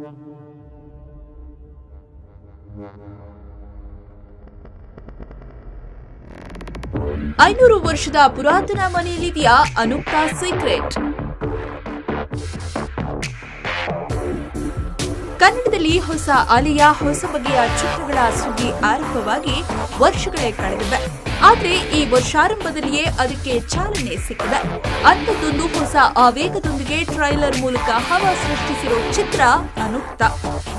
ಐನೂರು ವರ್ಷದ ಪುರಾತನ ಮನೆಯಲ್ಲಿದೆಯಾ ಅನುಕ್ತಾ ಸೀಕ್ರೆಟ್ ಕನ್ನಡದಲ್ಲಿ ಹೊಸ ಅಲೆಯ ಹೊಸ ಬಗೆಯ ಚಿತ್ರಗಳ ಸುದ್ದಿ ಆರಂಭವಾಗಿ ವರ್ಷಗಳೇ ಕಳೆದಿವೆ ಆದ್ರೆ ಈ ವರ್ಷಾರಂಭದಲ್ಲಿಯೇ ಅದಕ್ಕೆ ಚಾಲನೆ ಸಿಕ್ಕಿದೆ ಅಂಥದ್ದೊಂದು ಹೊಸ ಆವೇಗದೊಂದಿಗೆ ಟ್ರೈಲರ್ ಮೂಲಕ ಹವಾ ಸೃಷ್ಟಿಸಿರೋ ಚಿತ್ರ ಅನುಕ್ತ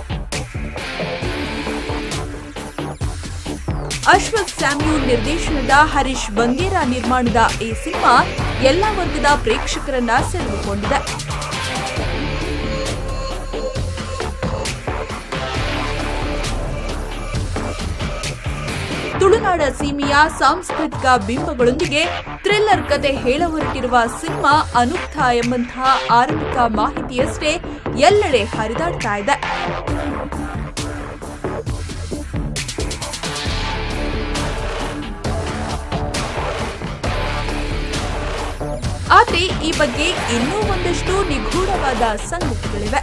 ಅಶ್ವಥ್ ಸ್ಯಾಮ್ಯೂಲ್ ನಿರ್ದೇಶನದ ಹರೀಶ್ ಬಂಗೇರ ನಿರ್ಮಾಣದ ಈ ಸಿನಿಮಾ ಎಲ್ಲಾ ವರ್ಗದ ಪ್ರೇಕ್ಷಕರನ್ನ ಸೆಳೆದುಕೊಂಡಿದೆ ತುಳುನಾಡ ಸೀಮೆಯ ಸಾಂಸ್ಕೃತಿಕ ಬಿಂಬಗಳೊಂದಿಗೆ ಥ್ರಿಲ್ಲರ್ ಕತೆ ಹೇಳ ಹೊರಟಿರುವ ಸಿನಿಮಾ ಅನುಕ್ತ ಎಂಬಂತಹ ಆರಂಭಿಕ ಮಾಹಿತಿಯಷ್ಟೇ ಎಲ್ಲೆಡೆ ಹರಿದಾಡ್ತಾ ಇದೆ ಆದ್ರೆ ಈ ಬಗ್ಗೆ ಇನ್ನೂ ಒಂದಷ್ಟು ನಿಗೂಢವಾದ ಸಂಗತಿಗಳಿವೆ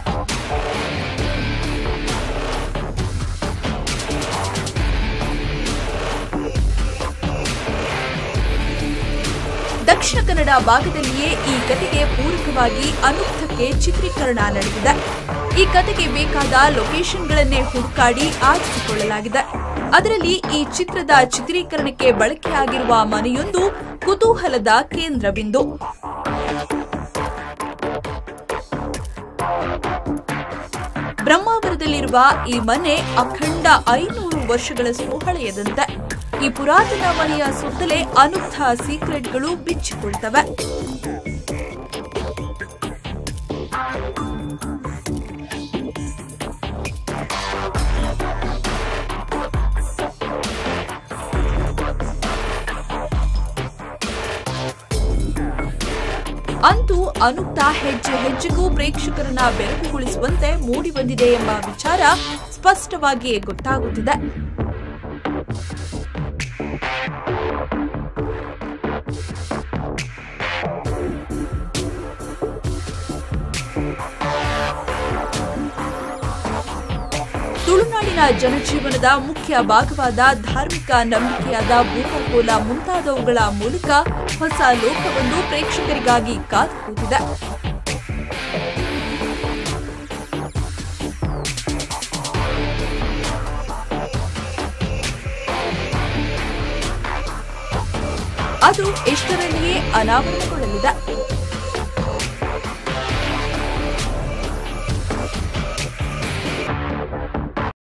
ದಕ್ಷಿಣ ಕನ್ನಡ ಭಾಗದಲ್ಲಿಯೇ ಈ ಕತೆಗೆ ಪೂರಕವಾಗಿ ಅನುಕ್ತಕ್ಕೆ ಚಿತ್ರೀಕರಣ ನಡೆದಿದೆ ಈ ಕತೆಗೆ ಬೇಕಾದ ಲೊಕೇಶನ್ಗಳನ್ನೇ ಹುಡುಕಾಡಿ ಆರಿಸಿಕೊಳ್ಳಲಾಗಿದೆ ಅದರಲ್ಲಿ ಈ ಚಿತ್ರದ ಚಿತ್ರೀಕರಣಕ್ಕೆ ಬಳಕೆಯಾಗಿರುವ ಮನೆಯೊಂದು ಕುತೂಹಲದ ಕೇಂದ್ರ ಬಿಂದು ಬ್ರಹ್ಮಾವರದಲ್ಲಿರುವ ಈ ಮನೆ ಅಖಂಡ ಐನೂರು ವರ್ಷಗಳಷ್ಟು ಹಳೆಯದಂತೆ ಈ ಪುರಾತನ ಮನೆಯ ಸುತ್ತಲೇ ಅನುಕ್ತ ಸೀಕ್ರೆಟ್ಗಳು ಬಿಚ್ಚಿಕೊಳ್ತವೆ ಅಂತೂ ಅನುಕ್ತ ಹೆಜ್ಜೆ ಹೆಜ್ಜೆಗೂ ಪ್ರೇಕ್ಷಕರನ್ನ ಬೆರಗುಗೊಳಿಸುವಂತೆ ಮೂಡಿ ಬಂದಿದೆ ಎಂಬ ವಿಚಾರ ಸ್ಪಷ್ಟವಾಗಿಯೇ ಗೊತ್ತಾಗುತ್ತಿದೆ ತುಳುನಾಡಿನ ಜನಜೀವನದ ಮುಖ್ಯ ಭಾಗವಾದ ಧಾರ್ಮಿಕ ನಂಬಿಕೆಯಾದ ಭೂತಕೋಲ ಮುಂತಾದವುಗಳ ಮೂಲಕ ಹೊಸ ಲೋಕವೊಂದು ಪ್ರೇಕ್ಷಕರಿಗಾಗಿ ಕಾದು ಕೂತಿದೆ ಅದು ಎಷ್ಟರಲ್ಲಿಯೇ ಅನಾವರಣಗೊಳ್ಳಲಿದೆ